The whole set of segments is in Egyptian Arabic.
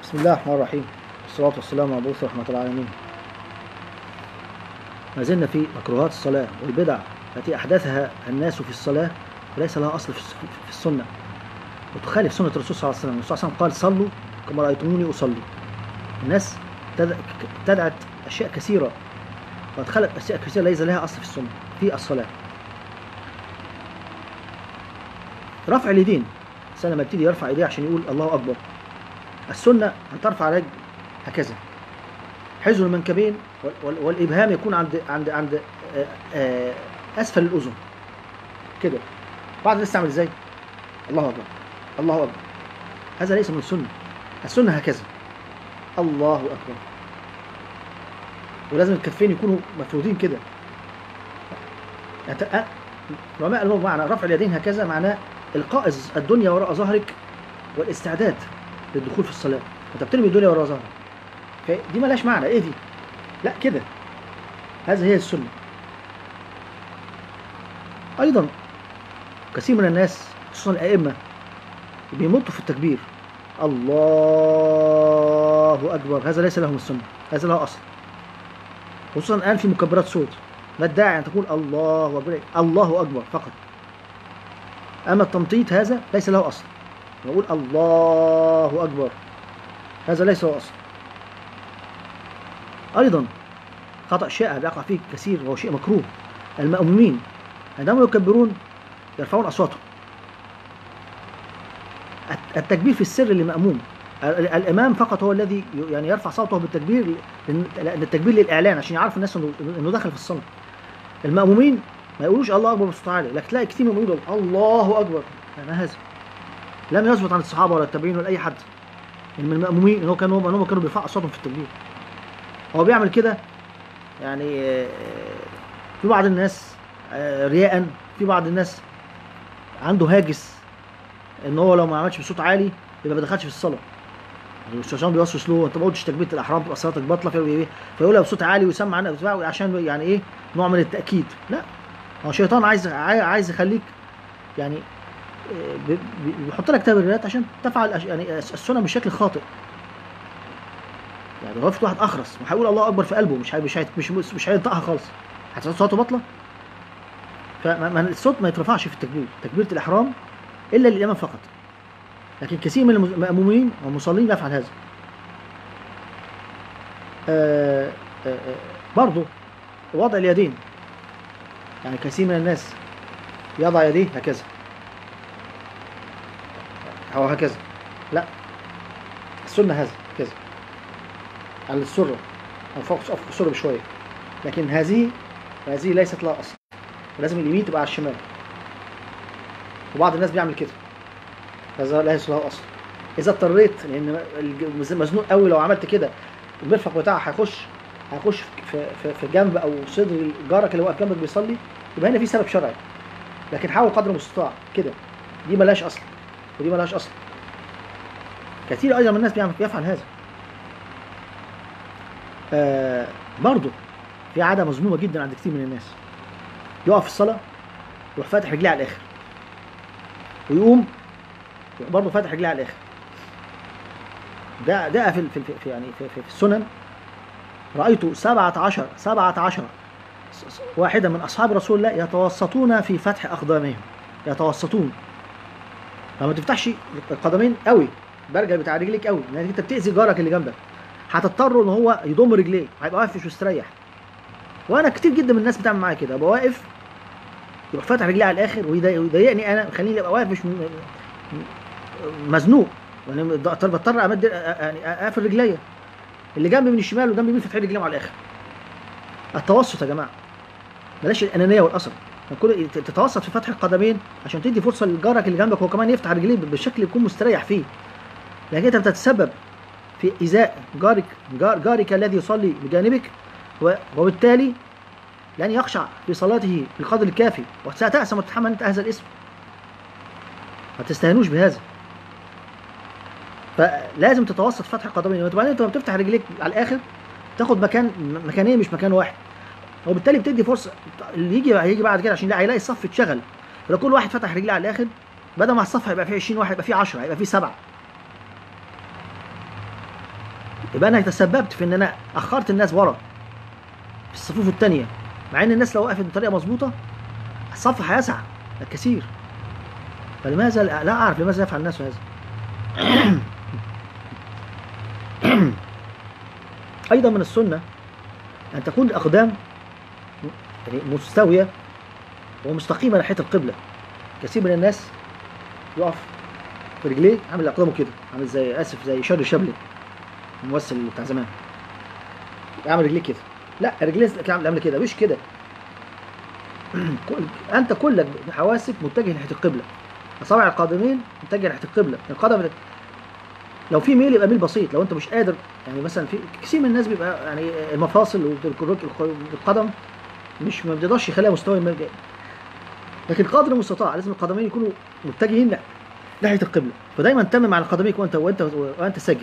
بسم الله الرحمن الرحيم والصلاة والسلام على مبعوث رحمة العالمين ما زلنا في مكروهات الصلاة والبدع التي أحدثها الناس في الصلاة وليس لها أصل في الس- في السنة وتخالف سنة الرسول صلى الله عليه وسلم الرسول صلى الله عليه وسلم قال صلوا كما رأيتموني أصلي الناس ابتدع- ابتدعت أشياء كثيرة وادخلت أشياء كثيرة ليس لها أصل في السنة في الصلاة رفع اليدين الإنسان لما يبتدي يرفع ايديه عشان يقول الله أكبر السنة أن ترفع رجل هكذا حزن المنكبين وال- وال- والإبهام يكون عند عند عند آه، آه، أسفل الأذن كده بعد الناس تعمل إزاي؟ الله أكبر الله أكبر هذا ليس من السنة السنة هكذا الله أكبر ولازم الكفين يكونوا مفرودين كده يعني ت- العلماء قالوا معنى رفع اليدين هكذا معناه إلقاء الز- الدنيا وراء ظهرك والاستعداد للدخول في الصلاة انت بترمي الدنيا وراء ظهرك فدي مالهاش معنى ايه دي لا كده هذه هي السنة أيضا كثير من الناس خصوصا الأئمة بيمطوا في التكبير الله أكبر هذا ليس لهم السنة هذا له أصل خصوصا الآن في مكبرات صوت ما الداعي أن تقول الله أكبر الله أكبر فقط أما التمطيط هذا ليس له أصل نقول الله أكبر هذا ليس له أصل أيضا خطأ شائع بيقع فيه كثير وهو شيء مكروه المأمومين عندما يكبرون يرفعون أصواتهم الت- التكبير في السر للمأموم ال- الإمام فقط هو الذي ي- يعني يرفع صوته بالتكبير لأن لأن التكبير للإعلان عشان يعرف الناس إنه إنه دخل في الصلاة المأمومين ما يقولوش الله أكبر بصوت عالي لكن تلاقي كتير منهم يقولوا الله أكبر يعني هذا لم يثبت عن الصحابة ولا التابعين ولا أي حد يعني من المأمومين إن هو كانوا هم كانوا بيرفعوا أصواتهم في التكبير هو بيعمل كده يعني آه، في بعض الناس آه، رياء في بعض الناس عنده هاجس ان هو لو ما عملش بصوت عالي يبقى ما دخلش في الصلاه يعني الشيطان بيوسوس له انت ما قلتش تكبيره الاحرام تبقى صلاتك باطله في- فيقولها بصوت عالي ويسمع عنها بتاع عشان يعني ايه نوع من التاكيد لا هو الشيطان عايز عاي- عايز يخليك يعني آه، بي- بي- بيحط لك تبريرات عشان تفعل أش- يعني السنه بشكل خاطئ يعني هو في واحد اخرس وهيقول الله اكبر في قلبه مش هي- مش هي- مش مش, مش هينطقها خالص هتصوت صوته باطله فالصوت ما يترفعش في التكبير تكبيره الاحرام الا للامام فقط لكن كثير من المز- المأمومين والمصلين يفعل هذا آه، آه، آه، برضو وضع اليدين يعني كثير من الناس يضع يديه هكذا أو هكذا لا السنة هذا كذا على السرة أو فوق فوق السرة بشوية لكن هذه هذه ليست لها أصل لازم اليمين تبقى على الشمال وبعض الناس بيعمل كده هذا ليس له اصل اذا اضطريت لان الج- مزنوق قوي لو عملت كده المرفق بتاعه هيخش هيخش في في في جنب او صدر جارك اللي واقف جنبك بيصلي يبقى هنا في سبب شرعي لكن حاول قدر المستطاع كده دي ملهاش اصل ودي ملهاش اصل كثير ايضا من الناس بيعمل يفعل هذا آه برضه في عاده مذمومه جدا عند كثير من الناس يقف في الصلاه يروح فاتح رجليه على الاخر ويقوم برضه فاتح رجليه على الاخر ده ده في في في يعني في, في, في السنن رايت 17 17 س- س- واحدا من اصحاب رسول الله يتوسطون في فتح اقدامهم يتوسطون فما تفتحش القدمين قوي برجل بتاع رجليك قوي لان انت بتاذي جارك اللي جنبك هتضطر ان هو يضم رجليه هيبقى واقف مش مستريح وانا كتير جدا من الناس بتعمل معايا كده ابقى واقف يروح فاتح رجليه على الاخر ويضايق- ويضايقني انا خليني ابقى واقف مش م- مزنوق يعني بضطر بضطر امد يعني اقفل رجليا اللي جنبي من الشمال وجنبي اليمين فاتحين رجليهم على الاخر التوسط يا جماعه بلاش الانانيه والاصل كل تتوسط في فتح القدمين عشان تدي فرصه لجارك اللي جنبك هو كمان يفتح رجليه بالشكل يكون مستريح فيه لكن انت بتتسبب في ايذاء جارك جار جارك الذي يصلي بجانبك و- وبالتالي لن يخشع في صلاته بالقدر الكافي وستأسم وتتحمل انت هذا الاسم ما تستهنوش بهذا فلازم تتوسط فتح القدمين وبعدين انت لما بتفتح رجليك على الاخر تاخد مكان مكانين مش مكان واحد وبالتالي بتدي فرصه اللي يجي هيجي بعد كده عشان لا هيلاقي الصف اتشغل فلو كل واحد فتح رجليه على الاخر بدل ما الصف هيبقى فيه 20 واحد يبقى فيه 10 هيبقى فيه سبعه يبقى انا تسببت في ان انا اخرت الناس ورا في الصفوف الثانيه مع ان الناس لو وقفت بطريقه مظبوطه الصف هيسع الكثير فلماذا لا اعرف لماذا يفعل الناس هذا ايضا من السنه ان تكون الاقدام يعني مستويه ومستقيمه ناحيه القبله كثير من الناس يقف برجليه عامل اقدامه كده عامل زي اسف زي شارلي شابلن الممثل بتاع زمان يعمل رجليه كده لا رجليه كده عامل كده مش كده كل- انت كلك حواسك متجه ناحيه القبله اصابع القدمين متجه ناحيه القبله القدم لو في ميل يبقى ميل بسيط لو انت مش قادر يعني مثلا في كثير من الناس بيبقى يعني المفاصل والقدم مش ما بيقدرش يخليها مستوى ما- لكن قدر المستطاع لازم القدمين يكونوا متجهين ناحيه القبله فدايما تمم على قدميك وانت وانت وانت ساجد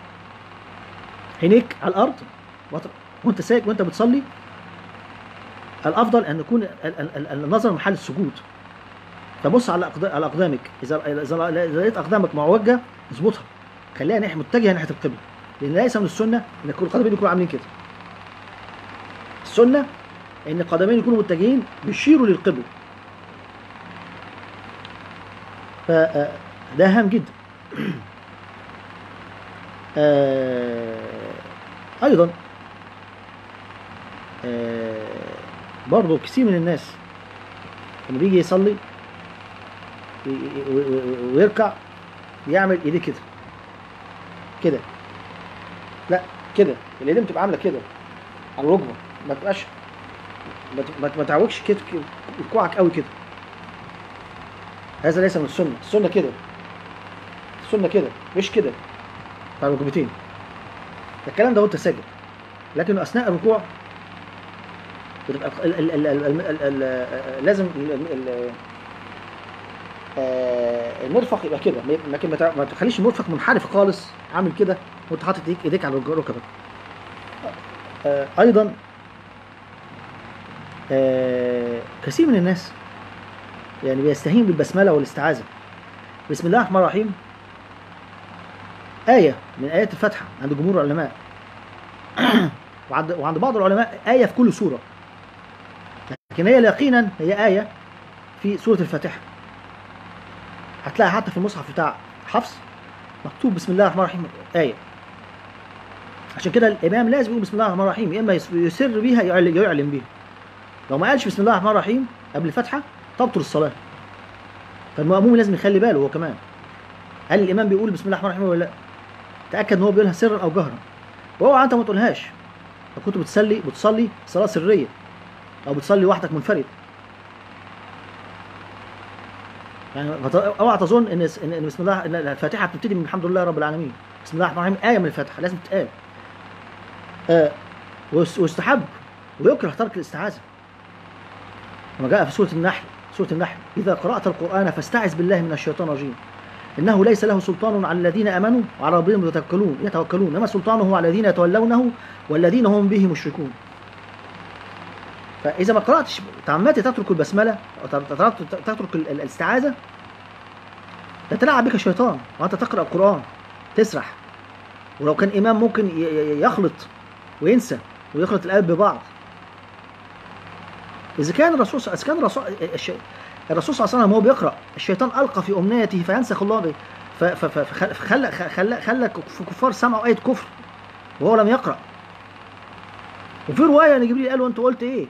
عينيك على الارض وط- وانت ساجد وانت بتصلي الافضل ان يكون ال- ال- ال- النظر محل السجود فبص على أقد- على اقدامك اذا اذا إذا لقيت اقدامك معوجه اظبطها خليها ناحيه متجهه ناحيه القبله لان ليس من السنه ان يكون القدمين يكونوا عاملين كده السنه ان القدمين يكونوا متجهين بيشيروا للقبله فده هام جدا آه، ايضا آه، برضه كثير من الناس لما بيجي يصلي ي- ي- و- و- ويركع يعمل ايديه كده كده لا كده الايدين بتبقى عامله كده على الركبه ما تبقاش ما ت- ما ت- ما تعوجش كده كده- كوعك قوي كده هذا ليس من السنه السنه كده السنه كده مش كده على الركبتين الكلام ده وانت ساجد لكن اثناء الركوع بتبقى ال ال ال ال ال ال ال لازم ال ال آه، المرفق يبقى كده لكن ما تع- ما تخليش المرفق منحرف خالص عامل كده وانت حاطط ايديك ايديك على ركبك آه، ايضا آه، كثير من الناس يعني بيستهين بالبسمله والاستعاذه بسم الله الرحمن الرحيم آية من آيات الفاتحة عند جمهور العلماء وعند, وعند بعض العلماء آية في كل سورة لكن هي يقينا هي آية في سورة الفاتحة هتلاقي حتى في المصحف بتاع حفص مكتوب بسم الله الرحمن الرحيم آية عشان كده الإمام لازم يقول بسم الله الرحمن الرحيم يا إما يس- يسر بيها يعل- يعلن بيها لو ما قالش بسم الله الرحمن الرحيم قبل الفاتحة تبطل الصلاة فالمأموم لازم يخلي باله هو كمان هل الإمام بيقول بسم الله الرحمن الرحيم ولا لا تأكد إن هو بيقولها سرا أو جهرا واوعى أنت ما تقولهاش لو كنت بتصلي بتصلي صلاة سرية أو بتصلي وحدك منفرد يعني فت- اوعى تظن ان ان إن بسم الله ان الفاتحه بتبتدي من الحمد لله رب العالمين بسم الله الرحمن الرحيم ايه من الفاتحه لازم تتقال آه ويس- ويستحب ويكره ترك الاستعاذه كما جاء في سوره النحل سوره النحل اذا قرات القران فاستعذ بالله من الشيطان الرجيم انه ليس له سلطان على الذين امنوا وعلى ربهم يتوكلون يتوكلون انما سلطانه على الذين يتولونه والذين هم به مشركون فاذا ما قراتش تعمدت تترك البسمله او تترك تترك ال- ال- الاستعاذه يتلاعب بك الشيطان وانت تقرا القران تسرح ولو كان امام ممكن ي- ي- يخلط وينسى ويخلط الايات ببعض اذا كان الرسول اذا كان الرسول الش- الرسول صلى الله عليه وسلم وهو بيقرا الشيطان القى في امنيته فينسخ الله به ف- ف- ف- فخلى خلى خلى خلى كفار سمعوا ايه كفر وهو لم يقرا وفي روايه ان جبريل قال له انت قلت ايه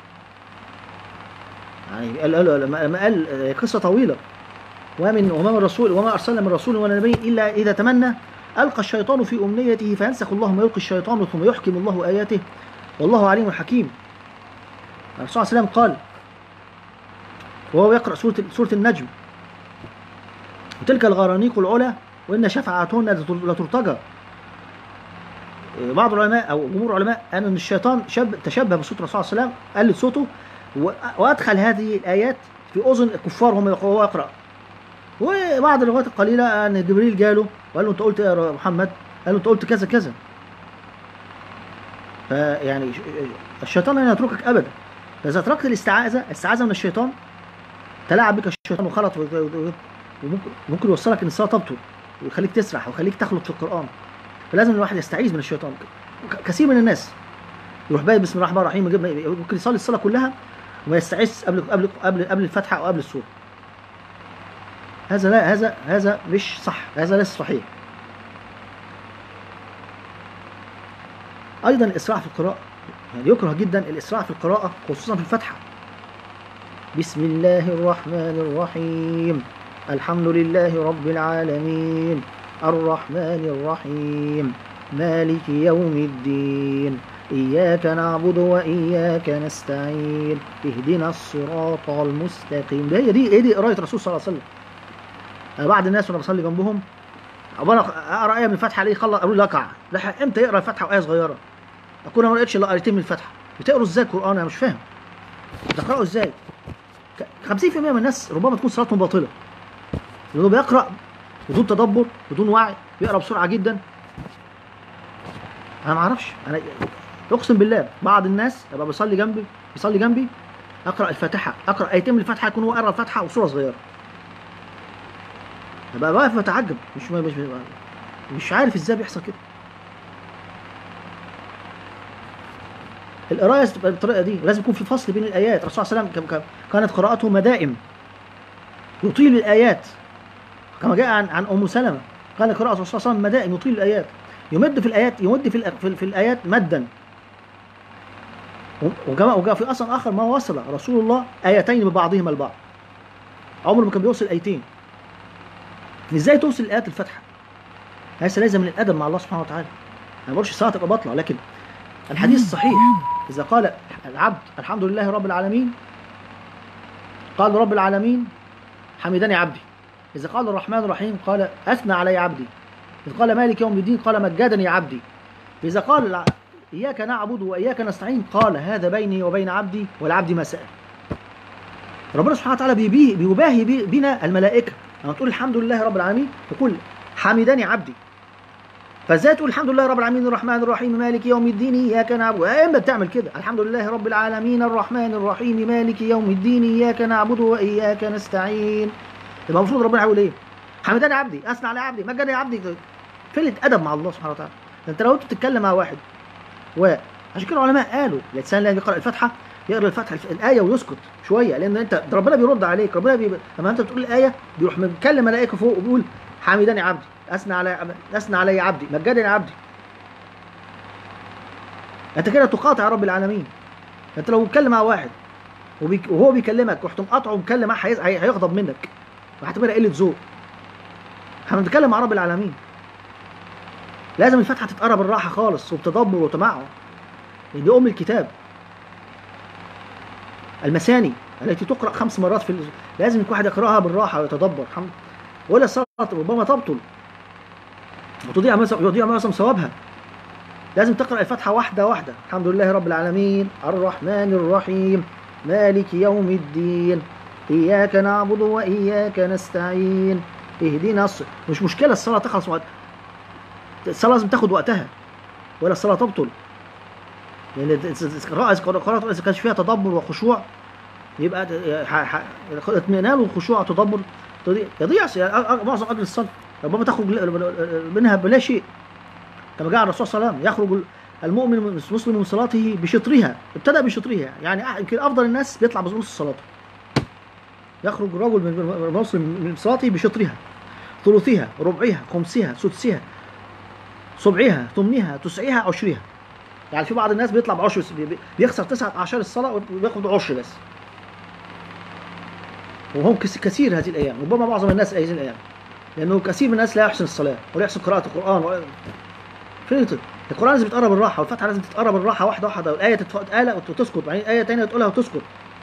يعني قال قال لما لما قال آه، قصه طويله ومن وما من رسول وما ارسلنا من رسول ولا نبي الا اذا تمنى القى الشيطان في امنيته فينسخ الله ما يلقي الشيطان ثم يحكم الله اياته والله عليم حكيم الرسول صلى الله عليه وسلم قال وهو يقرا سوره سوره النجم وتلك الغرانيق العلا وان شفاعتهن لترتجى بعض العلماء او جمهور العلماء قال ان الشيطان شب تشبه بصوت الرسول صلى الله عليه وسلم قلد صوته و- وادخل هذه الايات في اذن الكفار وهم وهو يقرا وبعض الروايات القليله ان جبريل جاله وقال له انت قلت إيه يا محمد قال له انت قلت كذا كذا فيعني ش- الشيطان لن يتركك ابدا فاذا تركت الاستعاذه الاستعاذه من الشيطان تلاعب بك الشيطان وخلط و- و- وممكن ممكن يوصلك ان الصلاه تبطل ويخليك تسرح ويخليك تخلط في القران فلازم الواحد يستعيذ من الشيطان ك- كثير من الناس يروح بايت بسم الله الرحمن الرحيم يجيب ممكن يصلي الصلاه كلها وما يستعيذ قبل قبل قبل قبل الفاتحه او قبل السوره هذا لا هذا هذا مش صح هذا ليس صحيح ايضا الاسراع في القراءه يعني يكره جدا الاسراع في القراءه خصوصا في الفاتحه بسم الله الرحمن الرحيم الحمد لله رب العالمين الرحمن الرحيم مالك يوم الدين إياك نعبد وإياك نستعين اهدنا الصراط المستقيم ده هي دي هي دي قراية الرسول صلى الله عليه وسلم أنا بعض الناس وأنا بصلي جنبهم عقبال أقرأ آية من الفاتحة عليه يخلص قالوا لي لقع ده إمتى يقرأ الفاتحة وآية صغيرة أكون أنا ما قريتش إلا آيتين من الفاتحة بتقروا إزاي القرآن أنا مش فاهم بتقرأوا إزاي ك- 50% من الناس ربما تكون صلاتهم باطلة لأنه بيقرأ بدون تدبر بدون وعي بيقرأ بسرعة جدا أنا ما أعرفش أنا اقسم بالله بعض الناس ابقى بيصلي جنبي بيصلي جنبي اقرا الفاتحه اقرا ايتين من الفاتحه يكون هو قرا الفاتحه وسوره صغيره ابقى واقف بتعجب مش مش مش عارف ازاي بيحصل كده القرايه تبقى بالطريقه دي لازم يكون في فصل بين الايات الرسول صلى الله عليه وسلم كان- كانت قراءته مدائم يطيل الايات كما جاء عن عن ام سلمه كان قراءه الرسول صلى الله عليه وسلم مدائم يطيل الايات يمد في الايات يمد في الأ- في, في الايات مدا وجاء وجاء في اصل اخر ما وصل رسول الله ايتين ببعضهما البعض عمره ما كان بيوصل ايتين ازاي توصل الايات الفاتحه هذا لازم من الادب مع الله سبحانه وتعالى انا ما بقولش الصلاه تبقى باطله لكن الحديث صحيح اذا قال العبد الحمد لله رب العالمين قال رب العالمين حمدني عبدي اذا قال الرحمن الرحيم قال اثنى علي عبدي اذا قال مالك يوم الدين قال مجدني عبدي إذا قال الع- إياك نعبد وإياك نستعين قال هذا بيني وبين عبدي والعبد ما سأل ربنا سبحانه وتعالى بيبيه بيباهي بي- بنا الملائكة لما تقول الحمد لله رب العالمين تقول حمدني عبدي فازاي تقول الحمد لله رب العالمين الرحمن الرحيم مالك يوم الدين اياك نعبد اما بتعمل كده الحمد لله رب العالمين الرحمن الرحيم مالك يوم الدين اياك نعبد واياك نستعين يبقى المفروض ربنا يقول ايه حمدني عبدي اثنى على عبدي مجدني عبدي فين الادب مع الله سبحانه وتعالى ده انت لو انت بتتكلم مع واحد وعشان كده العلماء قالوا الانسان لازم يقرا الفاتحه يقرا الفاتحه الايه ويسكت شويه لان انت ده ربنا بيرد عليك ربنا بي... لما انت بتقول الايه بيروح مكلم ملائكه فوق وبيقول حمدني عبدي اثنى علي اثنى علي عبدي مجدني عبدي انت كده تقاطع رب العالمين انت لو بتتكلم مع واحد وبيك... وهو بيكلمك رحت مقاطعه ومكلم معاه هيز- هي... هيغضب منك وهتبقى قله ذوق احنا بنتكلم مع رب العالمين لازم الفاتحه تتقرا بالراحه خالص وبتدبر وتمعن لان دي ام الكتاب المثاني التي تقرا خمس مرات في ال... لازم يكون واحد يقراها بالراحه ويتدبر الحمد ولا الصلاه ربما تبطل وتضيع مثلا يضيع مثلا ثوابها لازم تقرا الفاتحه واحده واحده الحمد لله رب العالمين الرحمن الرحيم مالك يوم الدين اياك نعبد واياك نستعين اهدنا الص... مش مشكله الصلاه تخلص وقت الصلاه لازم تاخد وقتها ولا الصلاه تبطل لان القراءه القراءه اذا كانش فيها تدبر وخشوع يبقى ح- ح- اطمئنان وخشوع وتدبر تضيع يضيع س- يعني معظم اجر الصلاه ربما تخرج ل- منها بلا شيء كما جاء الرسول صلى الله عليه وسلم يخرج المؤمن المسلم من صلاته بشطرها ابتدى بشطرها يعني أح- يمكن افضل الناس بيطلع بنص صلاته يخرج الرجل من المسلم من صلاته بشطرها ثلثها ربعها خمسها سدسها سبعها ثمنها تسعها عشرها يعني في بعض الناس بيطلع بعشر بي- بي- بيخسر تسعة أعشار الصلاة وبياخد عشر بس وهم كس- كثير هذه الأيام ربما معظم الناس هذه الأيام لأنه كثير من الناس لا يحسن الصلاة ولا يحسن قراءة القرآن ولا فين يت- القرآن لازم يتقرا بالراحة والفتحة لازم تتقرا بالراحة واحدة واحدة والآية تتقال وتسكت بعدين آية تانية تقولها وتسكت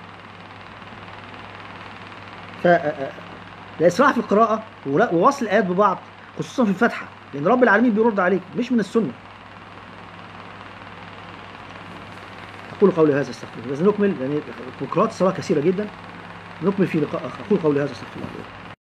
ف الإسراع في القراءة ولا- ووصل الآيات ببعض خصوصا في الفاتحة لأن رب العالمين بيرد عليك مش من السنة أقول قولي هذا استغفر الله لازم نكمل لأن قراءات الصلاة كثيرة جدا نكمل في لقاء آخر أقول قولي هذا استغفر الله